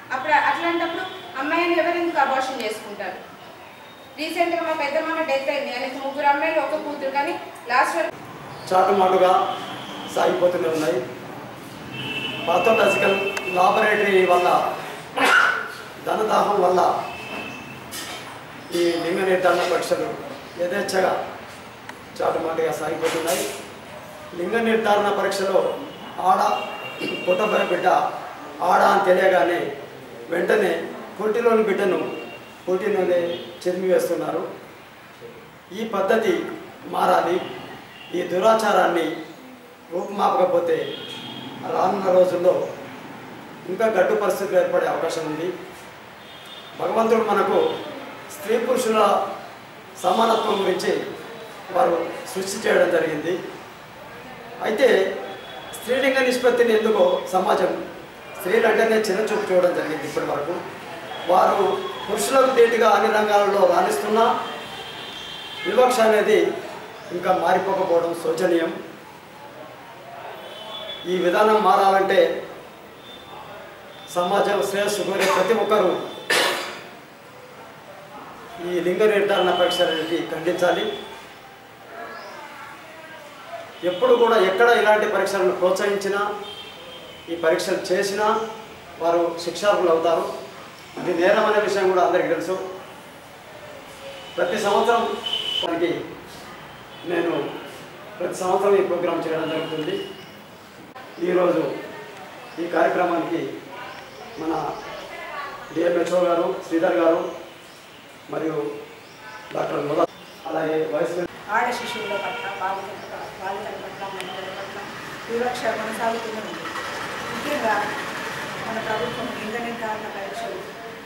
అప్పుడు అట్లాంటప్పుడు అమ్మాయిని ఎవరు ఎందుకు అబార్షన్ చేసుకుంటారు రీసెంట్గా మా పెద్దమ్మ డెత్ అయింది ఆయనకు ముగ్గురు అమ్మాయిలు ఒక కూతురు కానీ లాస్ట్ వరకు చాటుమాటుగా సాగిపోతూనే ఉన్నాయి పాథోలాజికల్ లాబొరేటరీ వల్ల ధనదాహం వల్ల ఈ లింగ నిర్ధారణ పరీక్షలు యథేచ్ఛగా చాటుమాటుగా సాగిపోతున్నాయి లింగ నిర్ధారణ పరీక్షలో ఆడ పుట్టబోయే బిడ్డ ఆడ అని తెలియగానే వెంటనే పుట్టిలోని బిడ్డను పుట్టిలోనే చెరిమి వేస్తున్నారు ఈ పద్ధతి మారాలి ఈ దురాచారాన్ని రూపుమాపకపోతే రానున్న రోజుల్లో ఇంకా గడ్డు పరిస్థితులు ఏర్పడే అవకాశం ఉంది భగవంతుడు మనకు స్త్రీ పురుషుల సమానత్వం గురించి వారు సృష్టి చేయడం జరిగింది అయితే స్త్రీలింగ నిష్పత్తిని ఎందుకో సమాజం స్త్రీలు అంటేనే చిన్న చూపు చూడడం జరిగింది ఇప్పటి వరకు వారు పురుషులకు ధీటుగా అన్ని రంగాలలో రాణిస్తున్నా వివక్ష అనేది ఇంకా మారిపోకపోవడం శోచనీయం ఈ విధానం మారాలంటే సమాజం శ్రేయస్సు కోరే ప్రతి ఒక్కరూ ఈ లింగ నిర్ధారణ పరీక్షలకి ఖండించాలి ఎప్పుడు కూడా ఎక్కడ ఇలాంటి పరీక్షలను ప్రోత్సహించినా ఈ పరీక్షలు చేసినా వారు శిక్షార్హులు అవుతారు ఇది నేరం అనే విషయం కూడా అందరికీ తెలుసు ప్రతి సంవత్సరం మనకి నేను ప్రతి సంవత్సరం ఈ ప్రోగ్రాం చేయడం జరుగుతుంది ఈరోజు ఈ కార్యక్రమానికి మన డిఎంహెచ్ఓ గారు శ్రీధర్ గారు మరియు డాక్టర్ ముదా అలాగే వైస్ ఆడ శిశువుల పట్ల బాలికల పట్ల బాలికల పట్ల మహిళల పట్ల వివక్ష కొనసాగుతూనే ఉంది ముఖ్యంగా మన ప్రభుత్వం లింగ నిర్ధారణ పరీక్షలు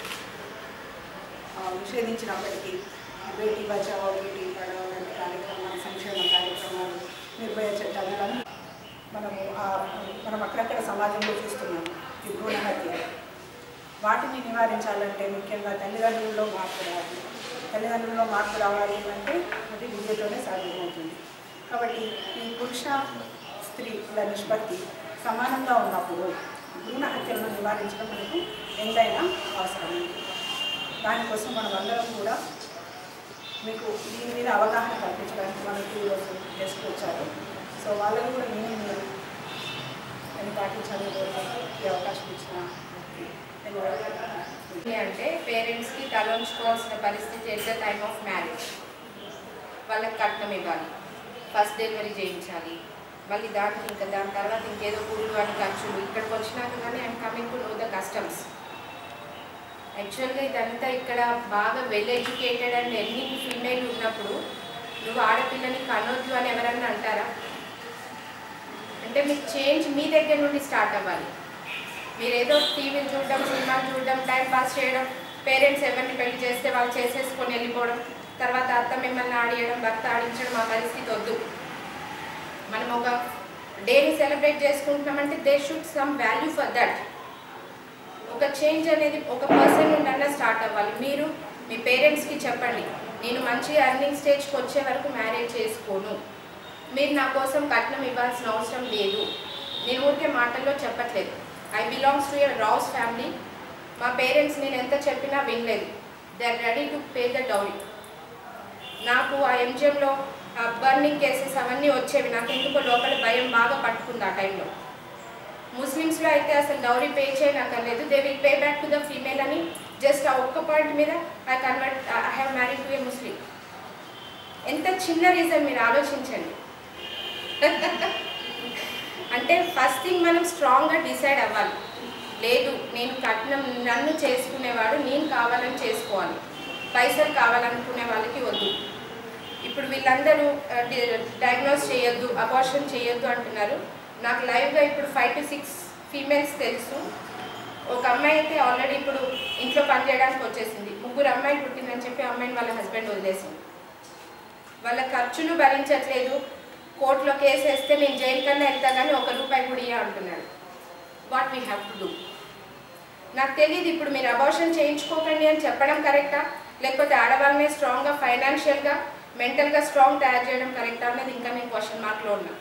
ఆ, నిషేధించినప్పటికీ బేటీ బచావో బేటీ పడావో లాంటి కార్యక్రమాలు సంక్షేమ కార్యక్రమాలు నిర్భయ చట్టాలు ఇవన్నీ మనము ఆ, మనం అక్కడక్కడ సమాజంలో చూస్తున్నాము ఈ భ్రూణ హత్య వాటిని నివారించాలంటే ముఖ్యంగా తల్లిదండ్రుల్లో మార్పు రావాలి తల్లిదండ్రుల్లో మార్పు రావాలి అంటే అది విద్యతోనే సాధ్యమవుతుంది కాబట్టి ఈ పురుష స్త్రీల నిష్పత్తి సమానంగా ఉన్నప్పుడు భ్రూణ హత్యలను నివారించడం మనకు ఎంతైనా అవసరం దానికోసం మనం అందరం కూడా మీకు దీని మీద అవగాహన కల్పించడానికి మనకి ఈరోజు గెస్ట్ వచ్చారు సో వాళ్ళని కూడా నేను మీరు నేను పాటించాలని కోరుకుంటూ ఈ అవకాశం ఇచ్చిన ధన్యవాదాలు ఏంటి అంటే పేరెంట్స్కి తలంచుకోవాల్సిన పరిస్థితి at the time of marriage వాళ్ళకి కట్నం ఇవ్వాలి ఫస్ట్ డెలివరీ చేయించాలి మళ్ళీ దానికి ఇంకా దాని తర్వాత ఇంకేదో పురుడు అని ఖర్చులు ఇక్కడికి వచ్చినాక కానీ I'm coming to know the customs యాక్చువల్గా ఇదంతా ఇక్కడ బాగా well educated and earning female ఉన్నప్పుడు నువ్వు ఆడపిల్లని కనొద్దు అని ఎవరన్నా అంటారా అంటే మీకు చేంజ్ మీ దగ్గర నుండి స్టార్ట్ అవ్వాలి మీరు ఏదో టీవీలు చూడడం సినిమాలు చూడడం టైం పాస్ చేయడం పేరెంట్స్ ఎవరిని పెళ్లి చేస్తే వాళ్ళు చేసేసుకొని వెళ్ళిపోవడం తర్వాత అత్త మిమ్మల్ని ఆడియడం భర్త ఆడించడం ఆ పరిస్థితి వద్దు మనం ఒక డేని సెలబ్రేట్ చేసుకుంటున్నామంటే they should some value for that ఒక చేంజ్ అనేది ఒక పర్సన్ నుండి స్టార్ట్ అవ్వాలి మీరు మీ పేరెంట్స్కి చెప్పండి నేను మంచి అర్నింగ్ స్టేజ్కి వచ్చే వరకు మ్యారేజ్ చేసుకోను మీరు నా కోసం కట్నం ఇవ్వాల్సిన అవసరం లేదు నేను ఊరికే మాటల్లో చెప్పట్లేదు ఐ బిలాంగ్స్ టు యర్ రాస్ ఫ్యామిలీ మా పేరెంట్స్ నేను ఎంత చెప్పినా వినలేదు they are ready to pay the dowry నాకు ఆ ఎంజిఎంలో బర్నింగ్ కేసెస్ అవన్నీ వచ్చేవి నాకు ఎందుకో లోపల భయం బాగా పట్టుకుంది ఆ టైంలో ముస్లిమ్స్లో అయితే అసలు డౌరీ పే చేయనక్కర్లేదు they will pay back to the female అని జస్ట్ ఆ ఒక్క పాయింట్ మీద I convert I have married to a Muslim ఎంత చిన్న రీజన్ మీరు ఆలోచించండి అంటే ఫస్ట్ థింగ్ మనం స్ట్రాంగ్గా డిసైడ్ అవ్వాలి లేదు నేను కట్నం నన్ను చేసుకునేవాడు నేను కావాలని చేసుకోవాలి పైసలు కావాలనుకునే వాళ్ళకి వద్దు ఇప్పుడు వీళ్ళందరూ డయాగ్నోస్ చేయొద్దు అబార్షన్ చేయొద్దు అంటున్నారు నాకు లైవ్గా ఇప్పుడు ఫైవ్ టు సిక్స్ ఫీమేల్స్ తెలుసు ఒక అమ్మాయి అయితే ఆల్రెడీ ఇప్పుడు ఇంట్లో పని చేయడానికి వచ్చేసింది ముగ్గురు అమ్మాయి పుట్టిందని చెప్పి అమ్మాయిని వాళ్ళ హస్బెండ్ వదిలేసింది వాళ్ళ ఖర్చులు భరించట్లేదు కోర్టులో కేసు వేస్తే నేను జైలు కన్నా వెళ్తా కానీ ఒక రూపాయి కూడా ఇయ్య అంటున్నాడు what we have to do నాకు తెలియదు ఇప్పుడు మీరు అబార్షన్ చేయించుకోకండి అని చెప్పడం కరెక్టా లేకపోతే ఆడవాళ్ళని స్ట్రాంగ్గా ఫైనాన్షియల్గా మెంటల్గా స్ట్రాంగ్ తయారు చేయడం కరెక్టా అనేది ఇంకా నేను క్వశ్చన్ మార్క్లో ఉన్నా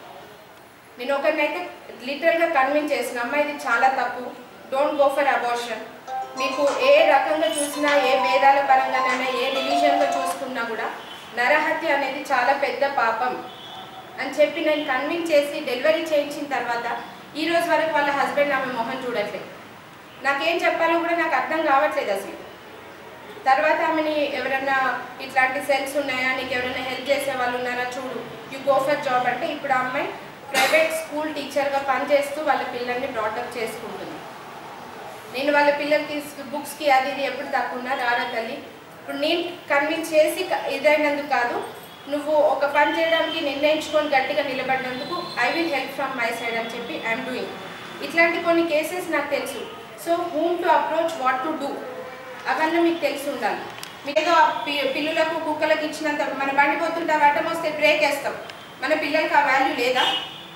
నేను ఒకరినైతే లిటరల్గా కన్విన్స్ చేసిన అమ్మ ఇది చాలా తప్పు డోంట్ గో ఫర్ అబార్షన్ మీకు ఏ రకంగా చూసినా ఏ వేదాల పరంగానైనా ఏ రిలీజన్లో చూసుకున్నా కూడా నరహత్య అనేది చాలా పెద్ద పాపం అని చెప్పి నేను కన్విన్స్ చేసి డెలివరీ చేయించిన తర్వాత ఈ రోజు వరకు వాళ్ళ హస్బెండ్ ఆమె మొహం చూడట్లేదు నాకేం చెప్పాలో కూడా నాకు అర్థం కావట్లేదు అసలు తర్వాత ఆమెని ఎవరైనా ఇట్లాంటి సెల్స్ ఉన్నాయా నీకు ఎవరైనా హెల్ప్ చేసే వాళ్ళు ఉన్నారా చూడు యూ గో ఫర్ జాబ్ అంటే ఇప్పుడు ఆ అమ్మాయి ప్రైవేట్ స్కూల్ టీచర్గా పనిచేస్తూ వాళ్ళ పిల్లల్ని బ్రాటప్ చేసుకుంటుంది నేను వాళ్ళ పిల్లలకి బుక్స్కి అది ఇది ఎప్పుడు తక్కువ రారా తల్లి ఇప్పుడు నేను కన్విన్స్ చేసి క- ఇదైనందుకు కాదు నువ్వు ఒక పని చేయడానికి నిర్ణయించుకొని గట్టిగా నిలబడినందుకు I will help from my side అని చెప్పి ఐఎమ్ డూయింగ్ ఇట్లాంటి కొన్ని కేసెస్ నాకు తెలుసు so whom to approach what to do అవన్నీ మీకు తెలిసి ఉండాలి మీరు ఏదో ఆ పి- పిల్లులకు కుక్కలకు ఇచ్చినంత మన బండి పోతుంటే అడ్డం వస్తే బ్రేక్ వేస్తాం మన పిల్లలకి ఆ వాల్యూ లేదా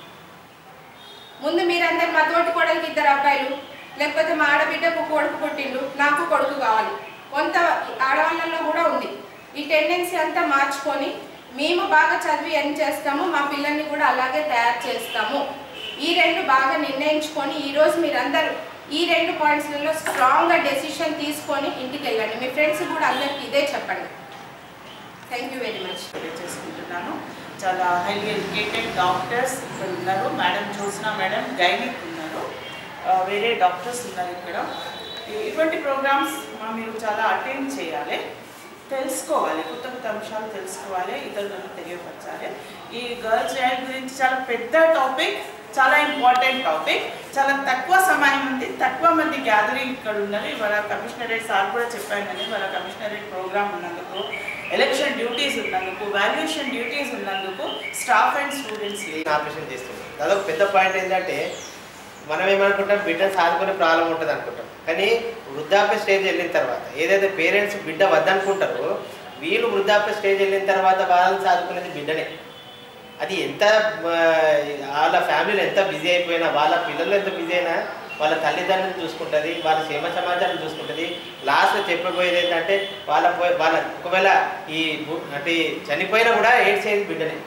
ముందు మీరందరు మా తోటి కోడలికి ఇద్దరు అబ్బాయిలు లేకపోతే మా ఆడబిడ్డకు కొడుకు పుట్టిండు నాకు కొడుకు కావాలి కొంత ఆడవాళ్ళల్లో కూడా ఉంది ఈ టెండెన్సీ అంతా మార్చుకొని మేము బాగా చదివి ఏం చేస్తాము మా పిల్లల్ని కూడా అలాగే తయారు చేస్తాము ఈ రెండు బాగా నిర్ణయించుకొని ఈరోజు మీరందరూ ఈ రెండు పాయింట్స్లలో స్ట్రాంగ్గా డెసిషన్ తీసుకొని ఇంటికి వెళ్ళండి మీ ఫ్రెండ్స్ కూడా అందరికీ ఇదే చెప్పండి థ్యాంక్ యూ వెరీ మచ్ చేసుకుంటున్నాను చాలా హైలీ ఎడ్యుకేటెడ్ డాక్టర్స్ ఇక్కడ ఉన్నారు మేడం జ్యోత్స్న మేడం గైనిక్ ఉన్నారు ఆ, వేరే డాక్టర్స్ ఉన్నారు ఇక్కడ ఈ- ఇటువంటి ప్రోగ్రామ్స్ మా మీరు చాలా అటెండ్ చేయాలి తెలుసుకోవాలి కొత్త కొత్త అంశాలు తెలుసుకోవాలి ఇతరులకు తెలియపరచాలి ఈ గర్ల్స్ చైల్డ్ గురించి చాలా పెద్ద టాపిక్ చాలా ఇంపార్టెంట్ టాపిక్ చాలా తక్కువ సమయం ఉంది తక్కువ మంది గ్యాదరింగ్ ఇక్కడ ఉన్నారు ఇవాళ కమిషనరేట్ సార్ కూడా చెప్పాను కానీ ఇవాళ కమిషనరేట్ ప్రోగ్రామ్ ఉన్నందుకు ఎలక్షన్ డ్యూటీస్ ఉన్నందుకు వాల్యుయేషన్ డ్యూటీస్ ఉన్నందుకు స్టాఫ్ అండ్ స్టూడెంట్స్ లేదు ఆపరేషన్ చేస్తుంది అదొక పెద్ద పాయింట్ ఏంటంటే మనం ఏమనుకుంటాం బిడ్డను సాదుకునే ప్రాబ్లం ఉంటుంది అనుకుంటాం కానీ వృద్ధాప్య స్టేజ్ వెళ్ళిన తర్వాత ఏదైతే పేరెంట్స్ బిడ్డ వద్దనుకుంటారో వీళ్ళు వృద్ధాప్య స్టేజ్ వెళ్ళిన తర్వాత వాళ్ళని సాదుకునేది బిడ్డనే అది ఎంత ఆ, వాళ్ళ ఫ్యామిలీలో ఎంత బిజీ అయిపోయినా వాళ్ళ పిల్లలు ఎంత బిజీ అయినా వాళ్ళ తల్లిదండ్రులు చూసుకుంటుంది వాళ్ళ క్షేమ సమాచారం చూసుకుంటుంది లాస్ట్ చెప్పబోయేది ఏంటంటే వాళ్ళ పోయి- వాళ్ళ ఒకవేళ ఈ భూ- అంటే చనిపోయినా కూడా ఏడ్చేది బిడ్డనే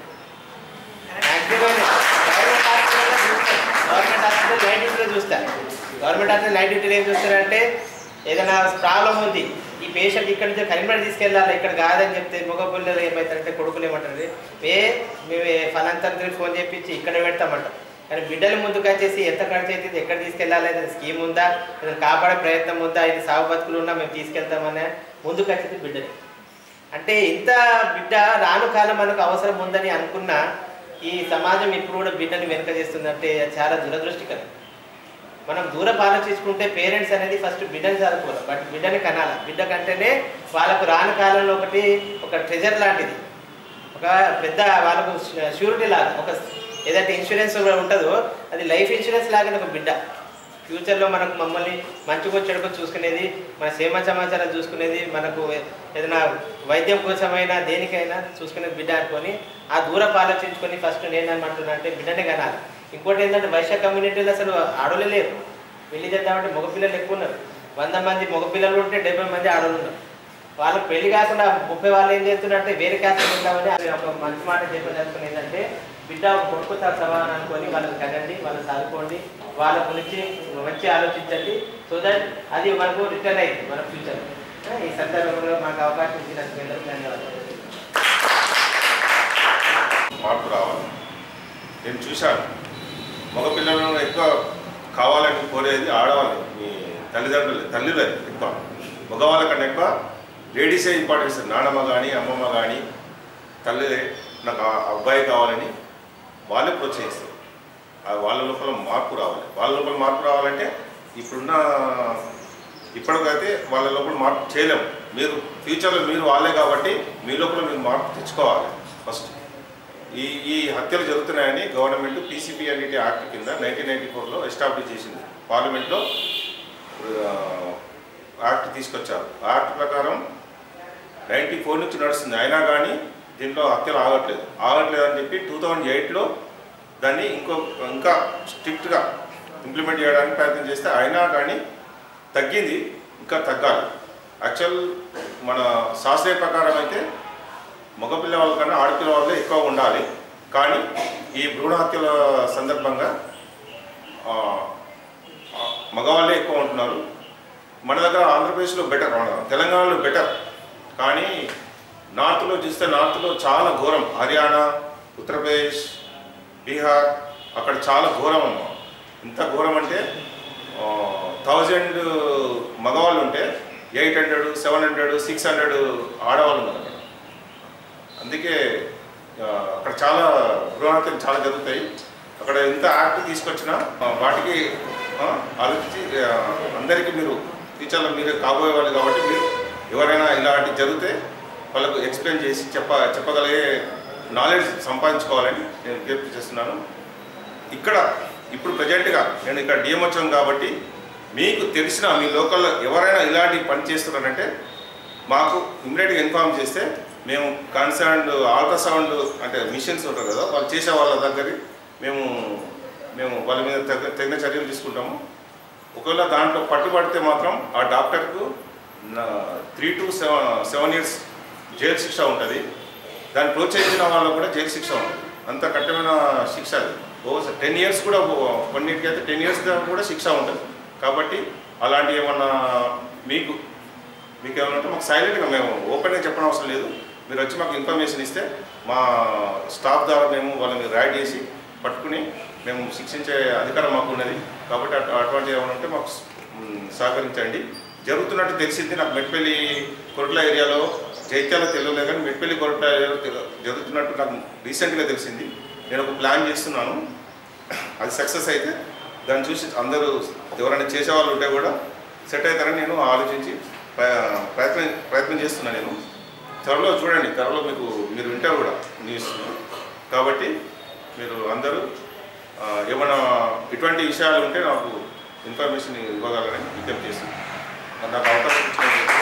మ్యాక్సిమం గవర్నమెంట్ హాస్పిటల్లో చూస్తారు గవర్నమెంట్ హాస్పిటల్ నైట్ డ్యూటీలో చూస్తారు గవర్నమెంట్ హాస్పిటల్ నైట్ డ్యూటీలో ఏం చూస్తారంటే ఏదైనా ప్రాబ్లం ఉంది ఈ పేషెంట్ ఇక్కడ నుంచి కరీంనగర్ తీసుకెళ్ళాలి ఇక్కడ కాదని చెప్తే మగ పిల్లలు ఏమవుతారంటే కొడుకులు ఏమంటారు ఏ మేము ఫలాంతరికి ఫోన్ చేపించి ఇక్కడ పెడతామంటాం కానీ బిడ్డల ముందుకు వచ్చేసి ఎంత ఖర్చు అవుతుంది ఎక్కడ తీసుకెళ్ళాలి ఏదైనా స్కీమ్ ఉందా ఏదైనా కాపాడే ప్రయత్నం ఉందా ఇది సాగు బతుకులు ఉన్నా మేము తీసుకెళ్తామనే ముందుకు వచ్చేది బిడ్డని అంటే ఇంత బిడ్డ రాను కాలం మనకు అవసరం ఉందని అనుకున్నా ఈ సమాజం ఇప్పుడు కూడా బిడ్డని వెనుక చేస్తుందంటే అది చాలా దురదృష్టికరం మనం దూరం ఆలోచించుకుంటే పేరెంట్స్ అనేది ఫస్ట్ బిడ్డని చదువుకోవాలి బట్ బిడ్డని కనాలి బిడ్డ కంటేనే వాళ్ళకు రాను కాలంలో ఒకటి ఒక ట్రెజర్ లాంటిది ఒక పెద్ద వాళ్ళకు షూరిటీ లాగా ఒక ఏదైతే ఇన్సూరెన్స్ ఉంటుందో అది లైఫ్ ఇన్సూరెన్స్ లాగానే ఒక బిడ్డ ఫ్యూచర్లో మనకు మమ్మల్ని మంచిగా చెడుకు చూసుకునేది మన క్షేమ సమాచారం చూసుకునేది మనకు ఏదైనా వైద్యం కోసమైనా దేనికైనా చూసుకునేది బిడ్డ అనుకొని ఆ దూరపు ఆలోచించుకొని ఫస్ట్ నేను ఏమంటున్నా అంటే బిడ్డనే కనాలి ఇంకోటి ఏంటంటే వైశ్య కమ్యూనిటీలో అసలు ఆడోళ్ళే లేరు పెళ్లి చేద్దామంటే మగపిల్లలు ఎక్కువ ఉన్నారు వంద మంది మగపిల్లలు ఉంటే డెబ్బై మంది ఆడోళ్ళు ఉన్నారు వాళ్ళకి పెళ్లి కాకుండా ముప్పై వాళ్ళు ఏం చేస్తున్నారంటే వేరే క్యాస్ట్ ఉంటామని అది ఒక మంచి మాట చెప్పదలుచుకుని ఏంటంటే బిడ్డ ఒక కొడుకు సమానం అనుకొని వాళ్ళని కనండి వాళ్ళని చదువుకోండి వాళ్ళ గురించి మంచి ఆలోచించండి సో దట్ అది మనకు రిటర్న్ అయింది మన ఫ్యూచర్ ఈ సందర్భంలో మాకు అవకాశం ఇచ్చినందుకు అందరికీ ధన్యవాదాలు మార్పు రావాలి నేను చూశాను మగపిల్లలను ఎక్కువ కావాలని కోరేది ఆడవాళ్ళు మీ తల్లిదండ్రులు తల్లులే ఎక్కువ మగవాళ్ళ కన్నా ఎక్కువ లేడీసే ఇంపార్టెన్స్ నానమ్మ కానీ అమ్మమ్మ కానీ తల్లిదే నాకు ఆ అబ్బాయి కావాలని వాళ్ళే ప్రోత్సహిస్తారు ఆ వాళ్ళ లోపల మార్పు రావాలి వాళ్ళ లోపల మార్పు రావాలంటే ఇప్పుడున్న ఇప్పటికైతే వాళ్ళ లోపల మార్పు చేయలేము మీరు ఫ్యూచర్లో మీరు వాళ్ళే కాబట్టి మీ లోపల మీరు మార్పు తెచ్చుకోవాలి ఫస్ట్ ఈ ఈ హత్యలు జరుగుతున్నాయని గవర్నమెంట్ పీసీపీ అనేది యాక్ట్ కింద నైన్టీన్ నైన్టీ ఫోర్లో ఎస్టాబ్లిష్ చేసింది పార్లమెంట్లో ఆ, యాక్ట్ తీసుకొచ్చారు ఆ యాక్ట్ ప్రకారం నైంటీ ఫోర్ నుంచి నడుస్తుంది అయినా కానీ దీంట్లో హత్యలు ఆగట్లేదు ఆగట్లేదు అని చెప్పి టూ థౌజండ్ ఎయిట్లో దాన్ని ఇంకో ఇంకా స్ట్రిక్ట్గా ఇంప్లిమెంట్ చేయడానికి ప్రయత్నం చేస్తే అయినా కానీ తగ్గింది ఇంకా తగ్గాలి యాక్చువల్ మన శాస్త్రీయ ప్రకారం అయితే మగపిల్ల వాళ్ళ కన్నా ఆడపిల్ల వాళ్ళే ఎక్కువ ఉండాలి కానీ ఈ భ్రూణ హత్యల సందర్భంగా ఆ, ఆ, మగవాళ్ళే ఎక్కువ ఉంటున్నారు మన దగ్గర ఆంధ్రప్రదేశ్లో బెటర్ మన తెలంగాణలో బెటర్ కానీ నార్త్లో చూస్తే నార్త్లో చాలా ఘోరం హర్యానా ఉత్తరప్రదేశ్ బీహార్ అక్కడ చాలా ఘోరం అమ్మ ఎంత ఘోరం అంటే థౌజండ్ మగవాళ్ళు ఉంటే eight hundred seven hundred six hundred ఆడవాళ్ళు ఉన్నారు అక్కడ అందుకే ఆ, అక్కడ చాలా గృహహత్యలు చాలా జరుగుతాయి అక్కడ ఎంత యాక్ట్ తీసుకొచ్చినా ఆ, వాటికి ఆ, ఆలోచించి ఆ, అందరికీ మీరు టీచర్లు మీరు కాబోయే వాళ్ళు కాబట్టి మీరు ఎవరైనా ఇలాంటి జరిగితే వాళ్ళకు ఎక్స్ప్లెయిన్ చేసి చెప్ప చెప్పగలిగే నాలెడ్జ్ సంపాదించుకోవాలని నేను విజ్ఞప్తి చేస్తున్నాను ఇక్కడ ఇప్పుడు ప్రజెంట్గా నేను ఇక్కడ డిఎం వచ్చాను కాబట్టి మీకు తెలిసిన మీ లోకల్లో ఎవరైనా ఇలాంటి పని చేస్తున్నారంటే మాకు ఇమ్మీడియట్గా ఇన్ఫార్మ్ చేస్తే మేము కన్సర్న్డ్ అల్ట్రాసౌండ్ అంటే మిషన్స్ ఉంటారు కదా వాళ్ళు చేసే వాళ్ళ దగ్గర మేము మేము వాళ్ళ మీద తగ్గ తగిన చర్యలు తీసుకుంటాము ఒకవేళ దాంట్లో పట్టుబడితే మాత్రం ఆ డాక్టర్కు three to seven seven years జైలు శిక్ష ఉంటుంది దాన్ని ప్రోత్సహించిన వాళ్ళకు కూడా జైలు శిక్ష ఉంటుంది అంత కఠినమైన శిక్ష అది ఓ టెన్ ఇయర్స్ కూడా ఓ- కొన్నిటికైతే టెన్ ఇయర్స్ దాకా కూడా శిక్ష ఉంటుంది కాబట్టి అలాంటి ఏమన్నా మీకు మీకు ఏమైనా ఉంటే మాకు సైలెంట్గా మేము ఓపెన్గా చెప్పడం అవసరం లేదు మీరు వచ్చి మాకు ఇన్ఫర్మేషన్ ఇస్తే మా స్టాఫ్ ద్వారా మేము వాళ్ళని రైడ్ చేసి పట్టుకుని మేము శిక్షించే అధికారం మాకు ఉన్నది కాబట్టి అటు అటువంటి ఏమైనా ఉంటే మాకు మ్, సహకరించండి జరుగుతున్నట్టు తెలిసింది నాకు మెట్పల్లి కొరట్ల ఏరియాలో జైత్యాల తెలియలేదు కానీ మెట్పల్లి కొరట్ల ఏరియాలో తెలు- జరుగుతున్నట్టు నాకు రీసెంట్గా తెలిసింది నేను ఒక ప్లాన్ చేస్తున్నాను అది సక్సెస్ అయితే దాన్ని చూసి అందరూ ఎవరైనా చేసేవాళ్ళు ఉంటే కూడా సెట్ అవుతారని నేను ఆలోచించి ప్ర- ప్రయత్నం ప్రయత్నం చేస్తున్నాను నేను త్వరలో చూడండి త్వరలో మీకు మీరు వింటారు కూడా న్యూస్ కాబట్టి మీరు అందరూ ఆ, ఏమైనా ఇటువంటి విషయాలు ఉంటే నాకు ఇన్ఫర్మేషన్ ఇవ్వగలరని విజ్ఞప్తి చేస్తున్నాను నాకు అవకాశం ఇచ్చినందుకు